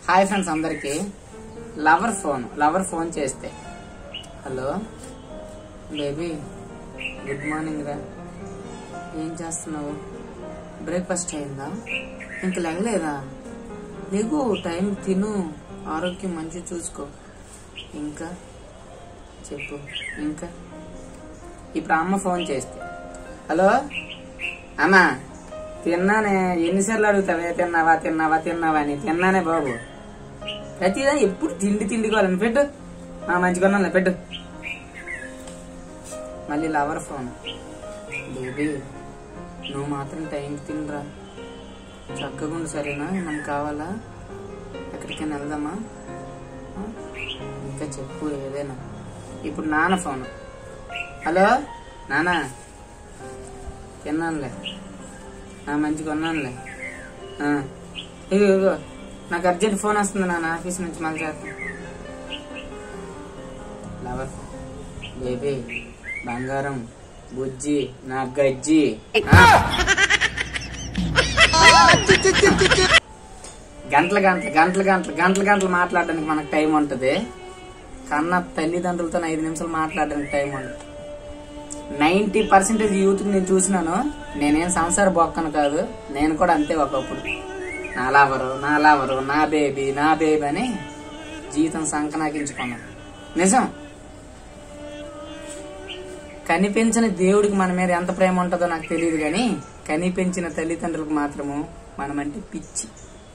Hi friends అందరికి lover phone lover phone చేస్తే hello baby good morning రా ఏం చేస్తున్నావు బ్రేక్ఫాస్ట్ అయిందా ఇంక లేగలేదా నీకు టైం తిను ఆరోగ్యం మంచి చూసుకో ఇంకా చెప్పు ఇంకా ఇప్పుడు అమ్మ ఫోన్ చేస్తే హలో అమ్మా తిన్నానే ఎన్నిసార్లు అడుగుతావే తిన్నావా తిన్నావా తిన్నావా అని తిన్నానే బాబు ప్రతిదా ఎప్పుడు తిండి తిండి కావాలని పెట్టు ఆ మంచిగా ఉన్నాను పెట్టు మళ్ళీ లవర్ ఫోన్ బేబీ నువ్వు మాత్రం టైంకి తినరా చక్కగా ఉండు సరేనా మనకు కావాలా ఎక్కడికైనా వెళ్దామా ఆ? ఇంకా చెప్పు ఏదైనా ఇప్పుడు నాన్న ఫోన్ హలో నానా తిన్నానులే ఆ, మంచిగా ఉన్నానులే ఆ, ఇగో ఇగో నాకు అర్జెంట్ ఫోన్ వస్తుంది నాన్న ఆఫీస్ నుంచి మళ్ళీ చేస్తాను లవర్ ఫోన్ బేబీ బంగారం బుజ్జి నా గజ్జి ఆ. గంటల గంటలు గంటలు గంటలు గంటలు గంటలు మాట్లాడడానికి మనకు టైం ఉంటుంది కన్నా తల్లిదండ్రులతో ఐదు నిమిషాలు మాట్లాడడానికి టైం ఉండదు నైన్టీ పర్సెంటేజ్ యూత్ నేను చూసినాను నేనేం సంసార బొక్కను కాదు నేను కూడా అంతే ఒకప్పుడు నా లవరు నా లవరు నా బేబీ నా బేబీ అని జీవితం సంకనాకించుకున్నాను నిజం కనిపించిన దేవుడికి మన మీద ఎంత ప్రేమ ఉంటుందో నాకు తెలియదు కానీ కనిపించిన తల్లిదండ్రులకు మాత్రము మనమంటే పిచ్చి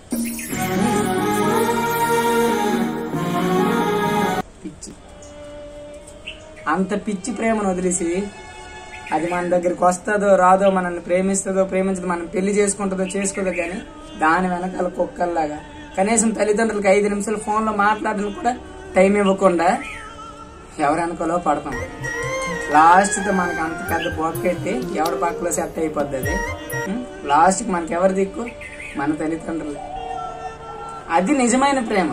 పిచ్చి అంత పిచ్చి ప్రేమను వదిలేసి అది మన దగ్గరికి వస్తుందో రాదో మనల్ని ప్రేమిస్తుందో ప్రేమించదో మనం పెళ్లి చేసుకుంటుందో చేసుకోదో కానీ దాని వెనకాల కుక్కల్లాగా కనీసం తల్లిదండ్రులకు ఐదు నిమిషాలు ఫోన్లో మాట్లాడడం కూడా టైం ఇవ్వకుండా ఎవరు అనుకోలో పడతాం లాస్ట్తో మనకి అంత పెద్ద బొక్కెట్టి ఎవరి పక్కలో సెట్ అయిపోద్ది అది ఉం? లాస్ట్కి మనకి ఎవరు దిక్కు మన తల్లిదండ్రులు అది నిజమైన ప్రేమ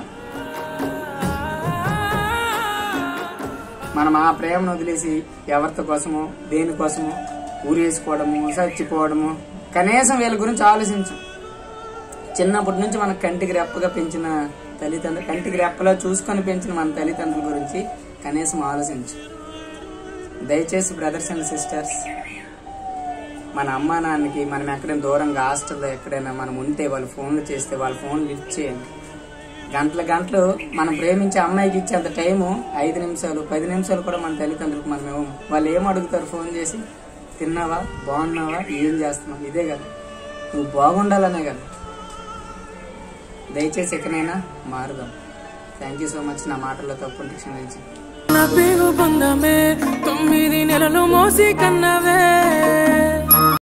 మనం ఆ ప్రేమను వదిలేసి ఎవరితో కోసమో దేనికోసమో ఊరేసుకోవడము చచ్చిపోవడము కనీసం వీళ్ళ గురించి ఆలోచించం చిన్నప్పటి నుంచి మన కంటికి రెప్పగా పెంచిన తల్లిదండ్రులు కంటికి రెప్పలా చూసుకొని పెంచిన మన తల్లిదండ్రుల గురించి కనీసం ఆలోచించు దయచేసి బ్రదర్స్ అండ్ సిస్టర్స్ మన అమ్మా నాన్నకి మనం ఎక్కడైనా దూరంగా హాస్టల్లో ఎక్కడైనా మనం ఉంటే వాళ్ళు ఫోన్లు చేస్తే వాళ్ళ ఫోన్ లిఫ్ట్ చేయండి గంటల గంటలు మనం ప్రేమించే అమ్మాయికి ఇచ్చేంత టైము ఐదు నిమిషాలు పది నిమిషాలు కూడా మన తల్లిదండ్రులకు మనం ఇవ్వము వాళ్ళు ఏం అడుగుతారు ఫోన్ చేసి తిన్నావా బాగున్నావా ఏం చేస్తున్నావు ఇదే కదా నువ్వు బాగుండాలనే కదా దయచేసి ఎక్కడైనా మారుదాం థ్యాంక్ యూ సో మచ్ నా మాటల్లో తప్పుంటే క్షమించి నా పేరు బంధమే తొమ్మిది నెలలు మోసి కన్నవే